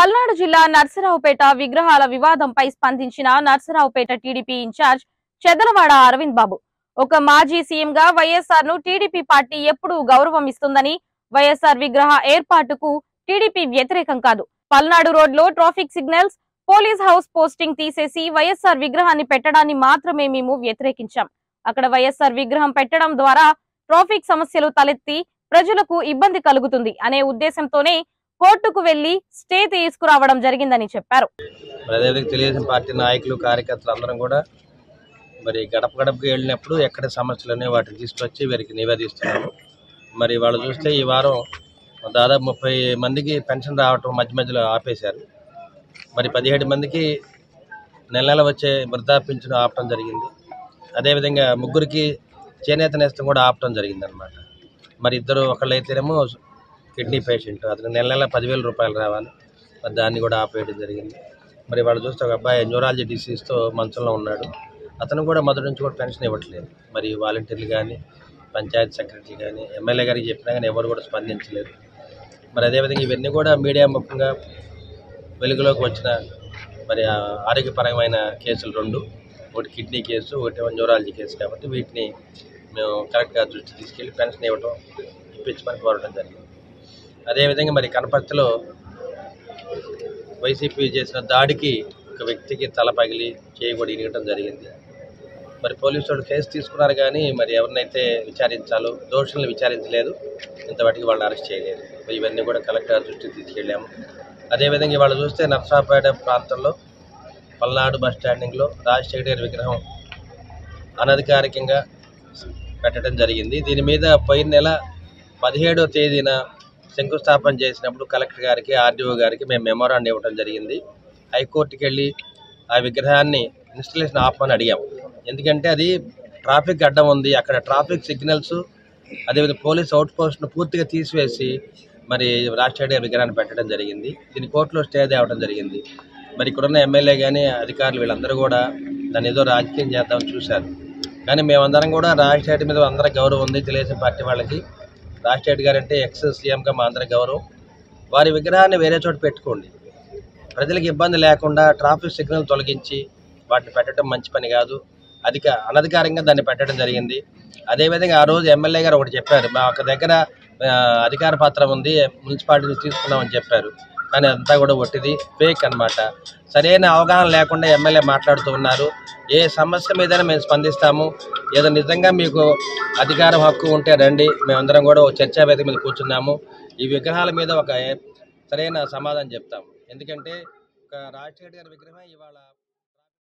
పల్నాడు జిల్లా నర్సరావుపేట విగ్రహాల వివాదంపై స్పందించిన నర్సరావుపేట టీడీపీ ఇన్ఛార్జ్ చెదలవాడ అరవింద్ బాబు ఒక మాజీ సీఎం గా వైఎస్ఆర్ ను టీడీపీ పార్టీ ఎప్పుడూ గౌరవం ఇస్తుందని వైఎస్ఆర్ విగ్రహ ఏర్పాటుకు టీడీపీ వ్యతిరేకం కాదు పల్నాడు రోడ్ లో traffic signals police house posting తీసేసి వైఎస్ఆర్ విగ్రహాన్ని పెట్టడాన్ని మాత్రమే మేము వ్యతిరేకించాం అక్కడ వైఎస్ఆర్ విగ్రహం పెట్టడం ద్వారా ట్రాఫిక్ సమస్యలు తలెత్తి ప్రజలకు ఇబ్బంది కలుగుతుంది అనే ఉద్దేశంతోనే కోర్టుకు వెళ్లి స్టే తీసుకురావడం జరిగిందని చెప్పారు మరి అదేవిధంగా తెలుగుదేశం పార్టీ నాయకులు కార్యకర్తలు అందరం కూడా మరి గడప గడపకి వెళ్ళినప్పుడు ఎక్కడ సమస్యలు ఉన్నాయి వాటిని తీసుకొచ్చి వీరికి నివేదిస్తున్నాము మరి వాళ్ళు చూస్తే ఈ వారం దాదాపు ముప్పై మందికి పెన్షన్ రావటం మధ్య మధ్యలో ఆపేశారు మరి పదిహేడు మందికి నెల నెల వచ్చే వృద్ధా పింఛను ఆపటం జరిగింది అదేవిధంగా ముగ్గురికి చేనేత నేస్తం కూడా ఆపటం జరిగింది అనమాట మరి ఇద్దరు ఒకళ్ళైతేనేమో కిడ్నీ పేషెంట్ అతను నెల నెల పదివేల రూపాయలు రావాలి మరి దాన్ని కూడా ఆపేయడం జరిగింది మరి వాళ్ళు చూస్తే ఒక అబ్బాయి న్యూరాలజీ డిసీజ్తో మంచంలో ఉన్నాడు అతను కూడా మొదటి నుంచి కూడా పెన్షన్ ఇవ్వట్లేదు మరి వాలంటీర్లు కానీ పంచాయతీ సెక్రటరీ కానీ ఎమ్మెల్యే గారికి చెప్పినా కానీ ఎవరు కూడా స్పందించలేదు మరి అదేవిధంగా ఇవన్నీ కూడా మీడియా ముఖంగా వెలుగులోకి వచ్చిన మరి ఆ ఆరోగ్యపరమైన కేసులు రెండు ఒకటి కిడ్నీ కేసు ఒకటి న్యూరాలజీ కేసు కాబట్టి వీటిని మేము కరెక్ట్గా దృష్టి తీసుకెళ్ళి పెన్షన్ ఇవ్వటం ఇప్పించమని కోరడం జరిగింది అదేవిధంగా మరి కనపర్తిలో వైసీపీ చేసిన దాడికి ఒక వ్యక్తికి తల పగిలి చేయి కూడా ఇరగటం జరిగింది మరి పోలీసు వాళ్ళు కేసు తీసుకున్నారు కానీ మరి ఎవరినైతే విచారించాలో దోషులను విచారించలేదు ఇంతవరకు వాళ్ళని అరెస్ట్ చేయలేదు మరి ఇవన్నీ కూడా కలెక్టర్ దృష్టికి తీసుకెళ్ళాము అదేవిధంగా ఇవాళ చూస్తే నర్సాపేట ప్రాంతంలో పల్నాడు బస్ స్టాండింగ్లో రాజశేఖర్ గారి విగ్రహం అనధికారికంగా పెట్టడం జరిగింది దీని మీద పోయిన నెల పదిహేడో తేదీన శంకుస్థాపన చేసినప్పుడు కలెక్టర్ గారికి ఆర్డీఓ గారికి మేము మెమోరాండం ఇవ్వడం జరిగింది హైకోర్టుకి వెళ్ళి ఆ విగ్రహాన్ని ఇన్స్టలేషన్ ఆపమని అడిగాం ఎందుకంటే అది ట్రాఫిక్ అడ్డం ఉంది అక్కడ ట్రాఫిక్ సిగ్నల్స్ అదేవిధంగా పోలీస్ అవుట్ పోస్ట్ను పూర్తిగా తీసివేసి మరి రాజశేఖర్ గారి విగ్రహాన్ని పెట్టడం జరిగింది దీని కోర్టులో స్టే తేవడం జరిగింది మరి ఇక్కడున్న ఎమ్మెల్యే కానీ అధికారులు వీళ్ళందరూ కూడా దాన్ని ఏదో రాజకీయం చేద్దామని చూశారు కానీ మేమందరం కూడా రాజశేఖర్ మీద అందరం గౌరవం ఉంది తెలుగుదేశం పార్టీ వాళ్ళకి రాజశేఖర్ గారు అంటే ఎక్స్ సీఎంగా మా అందరి గౌరవం వారి విగ్రహాన్ని వేరే చోట పెట్టుకోండి ప్రజలకు ఇబ్బంది లేకుండా ట్రాఫిక్ సిగ్నల్ తొలగించి వాటిని పెట్టడం మంచి పని కాదు అధిక అనధికారంగా దాన్ని పెట్టడం జరిగింది అదేవిధంగా ఆ రోజు ఎమ్మెల్యే గారు ఒకటి చెప్పారు మా ఒక దగ్గర ఆ, అధికార పత్రం ఉంది మున్సిపాలిటీ నుంచి తీసుకున్నామని చెప్పారు కానీ అంతా కూడా ఒట్టిది ఫేక్ అన్నమాట సరైన అవగాహన లేకుండా ఎమ్మెల్యే మాట్లాడుతూ ఉన్నారు ఏ సమస్య మీదైనా మేము స్పందిస్తాము ఏదో నిజంగా మీకు అధికారం హక్కు ఉంటే రండి మేమందరం కూడా ఒక చర్చా వేదిక మీద కూర్చున్నాము ఈ విగ్రహాల మీద ఒక సరైన సమాధానం చెప్తాము ఎందుకంటే ఒక రాజశేఖర్ గారి విగ్రహం ఇవాళ